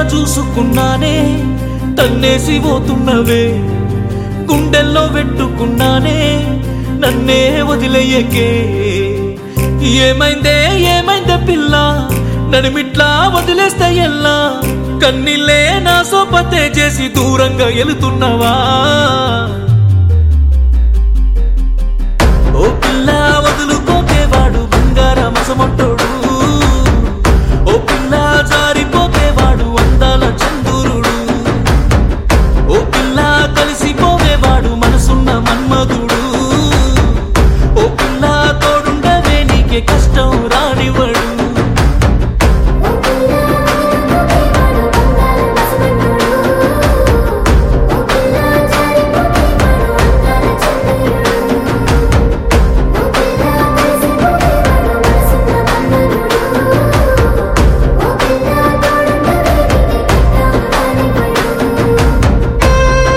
చూసుకున్నానే తన్నేసి పోతున్నవే గుండెల్లో పెట్టుకున్నానే నన్నే వదిలేయకే ఏమైందే ఏమైందే పిల్ల నడిమిట్లా వదిలేస్తే ఎల్లా కన్నీళ్ళే నా సోపతే చేసి దూరంగా వెళుతున్నవా ఓ పిల్ల వదులుకోకే వాడు బంగారం అసమంటోడు ఓ పిల్ల జారిపోకే వాడు అందాల చందూరుడు ఓ పిల్ల కలిసిపోవే వాడు మనసున్న మన్మధుడు ఓ పిల్ల తోడుండవే నీకే కష్టం రానివ్వడు ఓ పిల్ల వదులుకోకే వాడు బంగారం పసిబిడ్డోడు ఓ పిల్ల జారిపోకే వాడు అందాల చంద్రుడు ఓ పిల్ల కలిసిపోకే వాడు మనసున్న మన్మధుడు ఓ పిల్ల తోడుండవే నీకే కష్టం రానివ్వడు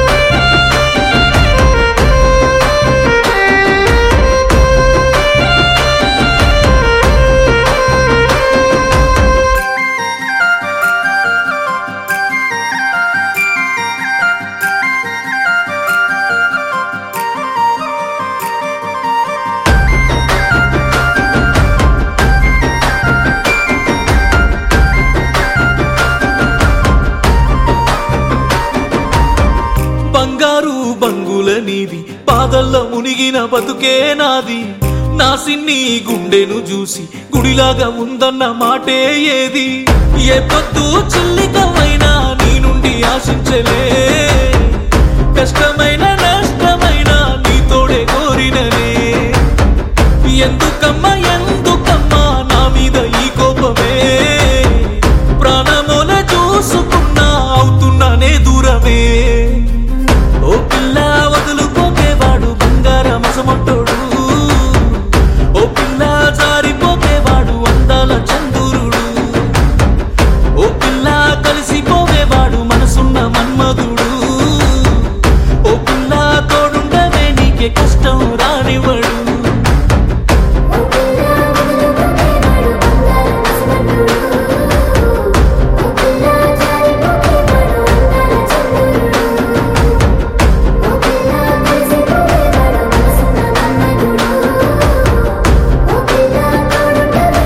బంగారు బంగుల నీది పాదల్లో మునిగిన బతుకే నాది నా సిన్ని గుండెను చూసి గుడిలాగా ఉందన్న మాటే ఏది ఏ పొద్దు చిల్లికమైనా నీ నుండి ఆశించలే కష్టమైన నష్టమైన నీతోడే కోరిననే ఎందుకమ్మా ఎందుకమ్మా నా మీద ఈ కోపమే ప్రాణముల చూసుకున్నా అవుతున్నానే దూరమే ఓ పిల్ల వదులుకోకే వాడు బంగారం అసమంటోడు ఓ పిల్ల జారిపోకే వాడు అందాల చందూరుడు ఓ పిల్ల కలిసిపోవే వాడు మనసున్న మన్మధుడు ఓ పిల్ల తోడుండవే నీకే కష్టం రానివ్వడు ఓ పిల్ల వదులుకోకే వాడు బంగారం పసిబిడ్డోడు ఓ పిల్ల జారిపోకే వాడు అందాల చంద్రుడు ఓ పిల్ల కలిసిపోకే వాడు మనసున్న మన్మధుడు ఓ పిల్ల తోడుండవే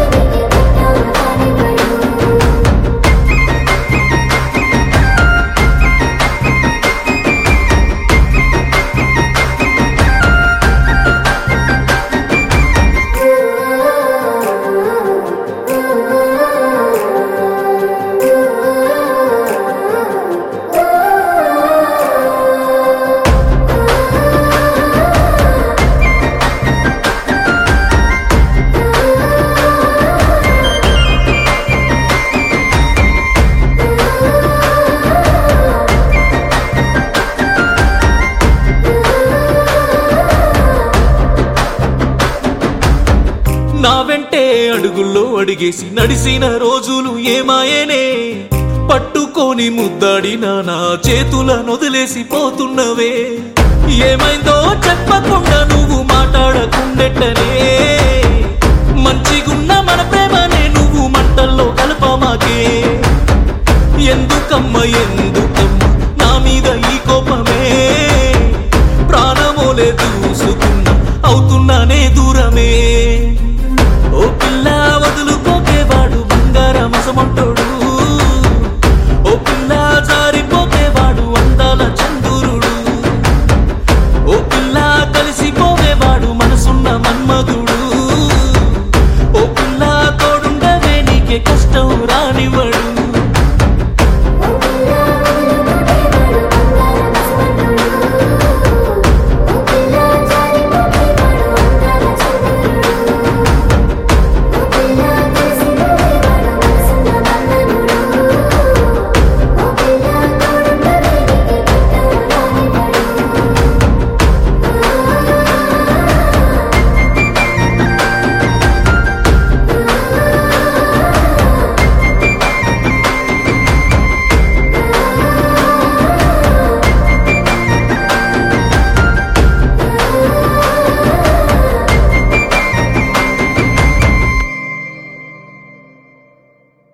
నీకే కష్టం రానివ్వడు నా వెంటే అడుగుల్లో అడిగేసి నడిసిన రోజులు ఏమాయేనే పట్టుకొని ముద్దాడిన నా చేతుల నొదిలేసి పోతున్నవే ఏమైందో చెప్పకుండా నువ్వు మాట్లాడకుండెట్టనే మంచిగున్న మన ప్రేమనే నువ్వు మంటల్లో కలపమాకే ఎందుకమ్మ